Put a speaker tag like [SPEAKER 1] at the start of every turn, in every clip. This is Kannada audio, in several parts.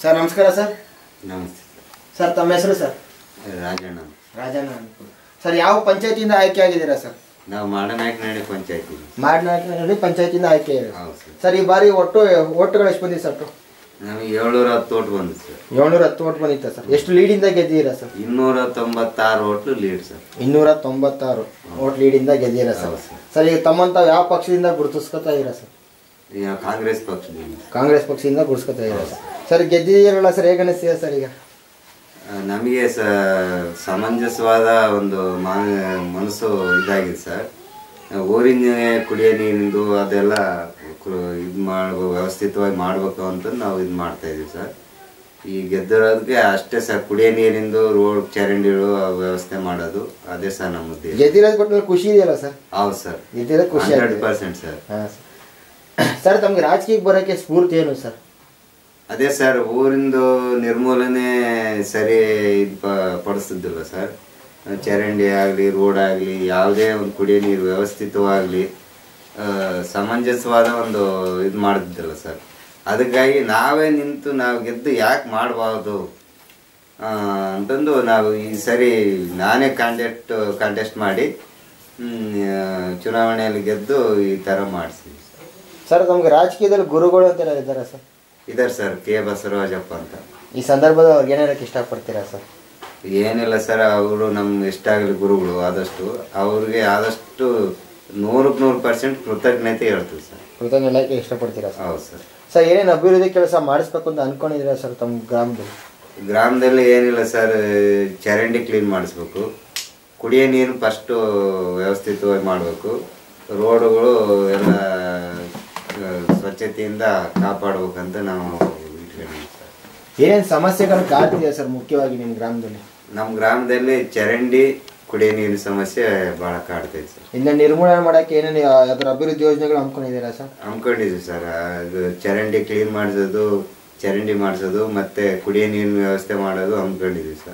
[SPEAKER 1] ಸರ್ ನಮಸ್ಕಾರ ಸರ್
[SPEAKER 2] ನಮಸ್ತೆ
[SPEAKER 1] ಸರ್ ತಮ್ಮ ಹೆಸರು ಸರ್
[SPEAKER 2] ರಾಜಣ್ಣ
[SPEAKER 1] ರಾಜಣ್ಣ ಅಂತ ಸರ್ ಯಾವ ಪಂಚಾಯತಿಯಿಂದ ಆಯ್ಕೆ ಆಗಿದ್ದೀರಾ ಸರ್
[SPEAKER 2] ನಾವು ಮಾಡನಾಯಕನಹಳ್ಳಿ ಪಂಚಾಯತಿ
[SPEAKER 1] ಮಾಡ್ನಾಡಿ ಪಂಚಾಯತಿಯಿಂದ ಆಯ್ಕೆ ಆಗಿದ್ದೀರಾ.
[SPEAKER 2] ಹೌದು ಸರ್
[SPEAKER 1] ಸರ್ ಈ ಬಾರಿ ಒಟ್ಟು ಓಟ್ಗಳು ಎಷ್ಟು ಬಂದಿದೆ ಸರ್ ಒಟ್ಟು
[SPEAKER 2] ನಮಗೆ ಏಳ್ನೂರ ಹತ್ತು ಓಟ್ ಬಂದು ಸರ್
[SPEAKER 1] ಏಳ್ನೂರ ಹತ್ತು ಓಟ್ ಬಂದಿತ್ತ ಸರ್ ಎಷ್ಟು ಲೀಡಿಂದ ಗೆದ್ದಿದ್ದೀರಾ ಸರ್
[SPEAKER 2] ಇನ್ನೂರ ತೊಂಬತ್ತಾರು ಓಟ್ಲು ಲೀಡ್ ಸರ್
[SPEAKER 1] ಇನ್ನೂರ ತೊಂಬತ್ತಾರು ಓಟ್ ಲೀಡಿಂದ ಗೆದ್ದಿದ್ದೀರಾ ಸರ್
[SPEAKER 2] ಹೌದು ಸರ್.
[SPEAKER 1] ಸರ್ ಈಗ ತಮ್ಮಂತ ಯಾವ ಪಕ್ಷದಿಂದ ಗುರುತಿಸ್ಕೊತಾ ಇದ್ದೀರಾ ಸರ್
[SPEAKER 2] ಈಗ ಕಾಂಗ್ರೆಸ್ ಪಕ್ಷದಿಂದ
[SPEAKER 1] ಕಾಂಗ್ರೆಸ್ ಪಕ್ಷದಿಂದ ಗುರುತಿಸ್ಕೊತಾ ಇದ್ದೀರಾ ಸರ್ ಸರ್ ಗೆದ್ದಿದ್ದೀರಲ್ಲ ಸರ್ ಹೇಗೆ ಅನಿಸ್ತಿದೆ ಸರ್ ಈಗ
[SPEAKER 2] ಆ, ನಮಗೆ ಸ ಸಮಂಜಸವಾದ ಒಂದು ಮಾ- ಮನಸ್ಸು ಇದಾಗಿದೆ ಸರ್ ಊರಿನ ಕುಡಿಯೋ ನೀರಿಂದು ಅದೆಲ್ಲ ಇದು ಮಾಡ್ಬೇಕು ವ್ಯವಸ್ಥಿತವಾಗಿ ಮಾಡಬೇಕು ಅಂತ ನಾವು ಇದು ಮಾಡ್ತಾ ಇದೀವಿ ಸರ್ ಈ ಗೆದ್ದಿರೋದಕ್ಕೆ ಅಷ್ಟೇ ಸರ್ ಕುಡಿಯೋ ನೀರಿಂದು ರೋಡ್ ಚರಂಡಿಗಳು ಆ ವ್ಯವಸ್ಥೆ ಮಾಡೋದು ಅದೇ ಸರ್ ನಮ್ಮ ಉದ್ದೇಶ
[SPEAKER 1] ಗೆದ್ದಿರೋದು ಕೊಟ್ಟಲ್ಲಿ ಖುಷಿ ಇದೆಯಲ್ಲ ಸರ್
[SPEAKER 2] ಹೌದು ಸರ್
[SPEAKER 1] ಗೆದ್ದಿರೋದು ಖುಷಿ
[SPEAKER 2] ಹಂಡ್ರೆಡ್
[SPEAKER 1] ಆಗಿದೆ
[SPEAKER 2] ಪರ್ಸೆಂಟ್ ಸರ್
[SPEAKER 1] ಹಾಂ ಸರ್ ಸರ್ ತಮ್ಗೆ ರಾಜಕೀಯಕ್ಕೆ ಬರೋಕ್ಕೆ ಸ್ಫೂರ್ತಿ ಏನು ಸರ್
[SPEAKER 2] ಅದೇ ಸರ್ ಊರಿಂದು ನಿರ್ಮೂಲನೆ ಸರಿ ಇದು ಪ- ಪಡಿಸ್ತಿದ್ದಿಲ್ಲ ಸರ್ ಚರಂಡಿ ಆಗಲಿ ರೋಡ್ ಆಗಲಿ ಯಾವುದೇ ಒಂದು ಕುಡಿಯೋ ನೀರು ವ್ಯವಸ್ಥಿತವಾಗಲಿ ಸಮಂಜಸವಾದ ಒಂದು ಇದು ಮಾಡ್ತಿದ್ದಿಲ್ಲ ಸರ್ ಅದಕ್ಕಾಗಿ ನಾವೇ ನಿಂತು ನಾವು ಗೆದ್ದು ಯಾಕೆ ಮಾಡಬಾರ್ದು ಅಂತಂದು ನಾವು ಈ ಸರಿ ನಾನೇ ಕಾಂಟೆಸ್ಟ್ ಕಾಂಟೆಸ್ಟ್ ಮಾಡಿ ಹ್ಮ್, ಆ, ಚುನಾವಣೆಯಲ್ಲಿ ಗೆದ್ದು ಈ ಥರ ಮಾಡಿಸಿದ್ವಿ ಸರ್
[SPEAKER 1] ಸರ್ ತಮ್ಗೆ ರಾಜಕೀಯದಲ್ಲಿ ಗುರುಗಳು ಅಂತ ಇದ್ದಾರೆ ಸರ್
[SPEAKER 2] ಇದಾರೆ ಸರ್ ಕೆ ಬಸವರಾಜಪ್ಪ ಅಂತ
[SPEAKER 1] ಈ ಸಂದರ್ಭದಲ್ಲಿ ಅವ್ರಿಗೆ ಏನು ಹೇಳಕ್ಕೆ ಇಷ್ಟಪಡ್ತೀರಾ ಸರ್
[SPEAKER 2] ಏನಿಲ್ಲ ಸರ್ ಅವರು ನಮ್ಮ ಇಷ್ಟ ಆಗಲಿ ಗುರುಗಳು ಆದಷ್ಟು ಅವ್ರಿಗೆ ಆದಷ್ಟು ನೂರಕ್ಕೆ ನೂರು ಪರ್ಸೆಂಟ್ ಕೃತಜ್ಞತೆ ಹೇಳ್ತೀವಿ ಸರ್
[SPEAKER 1] ಕೃತಜ್ಞ ಹೇಳಕ್ಕೆ ಇಷ್ಟಪಡ್ತೀರಾ ಸರ್
[SPEAKER 2] ಹೌದು ಸರ್
[SPEAKER 1] ಸರ್ ಏನೇನು ಅಭಿವೃದ್ಧಿ ಕೆಲಸ ಮಾಡಿಸ್ಬೇಕು ಅಂತ ಅನ್ಕೊಂಡಿದ್ದೀರಾ ಸರ್ ತಮ್ಮ ಗ್ರಾಮದಲ್ಲಿ
[SPEAKER 2] ಗ್ರಾಮದಲ್ಲಿ ಏನಿಲ್ಲ ಸರ್ ಚರಂಡಿ ಕ್ಲೀನ್ ಮಾಡಿಸ್ಬೇಕು ಕುಡಿಯೋ ನೀರು ಫಸ್ಟು ವ್ಯವಸ್ಥಿತವಾಗಿ ಮಾಡಬೇಕು ರೋಡುಗಳು ಎಲ್ಲ ಆ, ಸ್ವಚ್ಛತೆಯಿಂದ ಕಾಪಾಡ್ಬೇಕಂತ ನಾವು ಇಟ್ಕೊಂಡಿದ್ದೀವಿ ಸರ್
[SPEAKER 1] ಏನೇನು ಸಮಸ್ಯೆಗಳು ಕಾಡ್ತಿದೆ ಸರ್ ಮುಖ್ಯವಾಗಿ ನಿಮ್ಮ ಗ್ರಾಮದಲ್ಲಿ
[SPEAKER 2] ನಮ್ಮ ಗ್ರಾಮದಲ್ಲಿ ಚರಂಡಿ ಕುಡಿಯೋ ನೀರಿನ ಸಮಸ್ಯೆ ಭಾಳ ಕಾಡ್ತೈತೆ ಸರ್
[SPEAKER 1] ಇನ್ನು ನಿರ್ಮೂಲನೆ ಮಾಡೋಕ್ಕೆ ಏನೇನು ಯಾವ್ದಾದ್ರು ಅಭಿವೃದ್ಧಿ ಯೋಜನೆಗಳು ಹಮ್ಮಿಕೊಂಡಿದ್ದೀರಾ ಸರ್
[SPEAKER 2] ಹಮ್ಮಿಕೊಂಡಿದ್ದೀವಿ ಸರ್ ಅದು ಚರಂಡಿ ಕ್ಲೀನ್ ಮಾಡಿಸೋದು ಚರಂಡಿ ಮಾಡಿಸೋದು ಮತ್ತೆ ಕುಡಿಯೋ ನೀರಿನ ವ್ಯವಸ್ಥೆ ಮಾಡೋದು ಹಮ್ಮಿಕೊಂಡಿದ್ದೀವಿ ಸರ್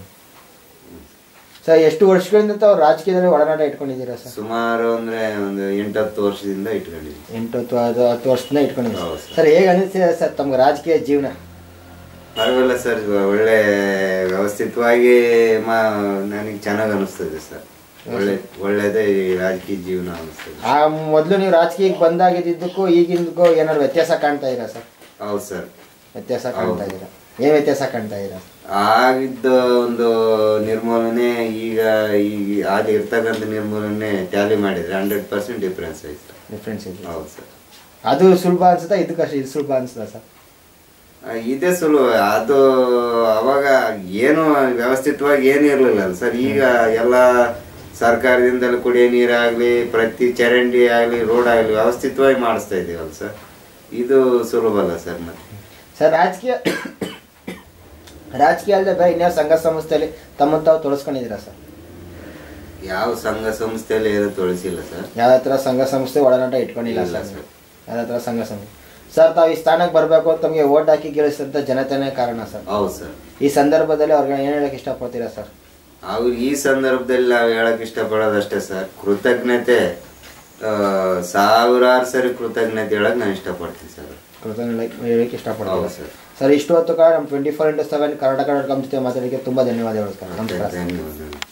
[SPEAKER 1] ಸರ್ ಎಷ್ಟು ವರ್ಷಗಳಿಂದ ತಾವು ರಾಜಕೀಯದಲ್ಲಿ ಒಡನಾಟ ಇಟ್ಕೊಂಡಿದ್ದೀರಾ ಸರ್
[SPEAKER 2] ಸುಮಾರು ಅಂದ್ರೆ ಒಂದು ಎಂಟತ್ತು ವರ್ಷದಿಂದ ಇಟ್ಕೊಂಡಿದ್ದೀವಿ
[SPEAKER 1] ಎಂಟು ಹತ್ತು ಅದು ಹತ್ತು ವರ್ಷದಿಂದ ಇಟ್ಕೊಂಡಿದ್ದೀರಾ
[SPEAKER 2] ಹೌದು ಸರ್.
[SPEAKER 1] ಸರ್ ಹೇಗೆ ಅನಿಸ್ತಿದೆ ಸರ್ ತಮ್ಗೆ ರಾಜಕೀಯ ಜೀವನ
[SPEAKER 2] ಪರವಾಗಿಲ್ಲ ಸರ್ ಒಳ್ಳೆ ವ್ಯವಸ್ಥಿತವಾಗಿ ಮಾ ನನಗೆ ಚೆನ್ನಾಗಿ ಅನಿಸ್ತದೆ ಸರ್ ಒಳ್ಳೆ ಒಳ್ಳೇದೇ ಈ ರಾಜಕೀಯ ಜೀವನ ಅನಿಸ್ತದೆ
[SPEAKER 1] ಆ ಮೊದಲು ನೀವು ರಾಜಕೀಯಕ್ಕೆ ಬಂದಾಗಿದ್ದಕ್ಕೂ ಈಗಿಂದಕ್ಕೂ ಏನಾದ್ರು ವ್ಯತ್ಯಾಸ ಕಾಣ್ತಾ ಇದ್ದೀರಾ ಸರ್
[SPEAKER 2] ಹೌದು ಸರ್
[SPEAKER 1] ವ್ಯತ್ಯಾಸ ಕಾಣ್ತಾ ಇದ್ದೀರಾ ಏನು ವ್ಯತ್ಯಾಸ ಕಾಣ್ತಾ ಇದ್ದೀರಾ
[SPEAKER 2] ಆಗಿದ್ದ ಒಂದು ನಿರ್ಮೂಲನೆ ಈಗ ಈಗ ಆಗ ಇರ್ತಕ್ಕಂಥ ನಿರ್ಮೂಲನೆ ಟ್ಯಾಲಿ ಮಾಡಿದ್ರೆ ಹಂಡ್ರೆಡ್ ಪರ್ಸೆಂಟ್ ಡಿಫ್ರೆನ್ಸ್ ಐತೆ ಸರ್
[SPEAKER 1] ಡಿಫ್ರೆನ್ಸ್ ಇದೆ
[SPEAKER 2] ಹೌದು ಸರ್
[SPEAKER 1] ಅದು ಸುಲಭ ಅನ್ಸುತ್ತಾ ಇದು ಕಷ್ಟ ಇದು ಸುಲಭ ಅನ್ಸುತ್ತಾ ಸರ್
[SPEAKER 2] ಆ, ಇದೇ ಸುಲಭ ಅದು ಅವಾಗ ಏನು ವ್ಯವಸ್ಥಿತವಾಗಿ ಏನು ಇರಲಿಲ್ಲ ಸರ್ ಈಗ ಎಲ್ಲ ಸರ್ಕಾರದಿಂದಲೂ ಕುಡಿಯೋ ನೀರಾಗಲಿ ಪ್ರತಿ ಚರಂಡಿ ಆಗಲಿ ರೋಡ್ ಆಗಲಿ ವ್ಯವಸ್ಥಿತವಾಗಿ ಮಾಡಿಸ್ತಾ ಇದ್ದೀವಲ್ಲ ಸರ್ ಇದು ಸುಲಭ ಅಲ್ಲ ಸರ್ ಮತ್ತೆ
[SPEAKER 1] ಸರ್ ರಾಜಕೀಯ ರಾಜಕೀಯ ಅಲ್ಲದೆ ಬೇರೆ ಇನ್ಯಾವ ಸಂಘ ಸಂಸ್ಥೆಯಲ್ಲಿ ತಮ್ಮನ್ನು ತಾವು ತೊಳಸ್ಕೊಂಡಿದ್ದೀರಾ ಸರ್
[SPEAKER 2] ಯಾವ ಸಂಘ ಸಂಸ್ಥೆಯಲ್ಲಿ ಏನು ತೊಳಸಿಲ್ಲ ಸರ್
[SPEAKER 1] ಯಾವ ಹತ್ರ ಸಂಘ ಸಂಸ್ಥೆ ಒಡನಾಟ ಇಟ್ಕೊಂಡಿಲ್ಲ
[SPEAKER 2] ಇಲ್ಲ
[SPEAKER 1] ಸರ್
[SPEAKER 2] ಸರ್.
[SPEAKER 1] ಯಾವ ಹತ್ರ ಸಂಘ ಸಂಸ್ಥೆ ಸರ್ ತಾವು ಈ ಸ್ಥಾನಕ್ಕೆ ಬರಬೇಕು ಅಂತ ತಮಗೆ ಓಟ್ ಹಾಕಿ ಗೆಲ್ಲಿಸಿದಂಥ ಜನತೆನೇ ಕಾರಣ ಸರ್
[SPEAKER 2] ಹೌದು ಸರ್
[SPEAKER 1] ಈ ಸಂದರ್ಭದಲ್ಲಿ ಅವ್ರಿಗೆ ಏನು ಹೇಳಕ್ಕೆ ಇಷ್ಟಪಡ್ತೀರಾ ಸರ್
[SPEAKER 2] ಅವ್ರು ಈ ಸಂದರ್ಭದಲ್ಲಿ ನಾವು ಹೇಳಕ್ ಇಷ್ಟಪಡೋದಷ್ಟೇ ಸರ್ ಕೃತಜ್ಞತೆ ಆ, ಸಾವಿರಾರು ಸರಿ ಕೃತಜ್ಞತೆ ಹೇಳಕ್ ನಾನು ಇಷ್ಟಪಡ್ತೀನಿ ಸರ್
[SPEAKER 1] ಕೃತಜ್ಞ ಹೇಳಕ್ಕೆ ಇಷ್ಟಪಡ್ತೀರಾ
[SPEAKER 2] ಹೌದು ಸರ್
[SPEAKER 1] ಸರ್ ಇಷ್ಟು ಹೊತ್ತು ಕಾಲ ನಮ್ಮ twenty four into seven Karnataka dot com ಜೊತೆ ಮಾತಾಡೋಕ್ಕೆ ತುಂಬ ಧನ್ಯವಾದಗಳು ಸರ್ ನಮಸ್ಕಾರ ಸರ್.
[SPEAKER 2] ಧನ್ಯವಾದಗಳು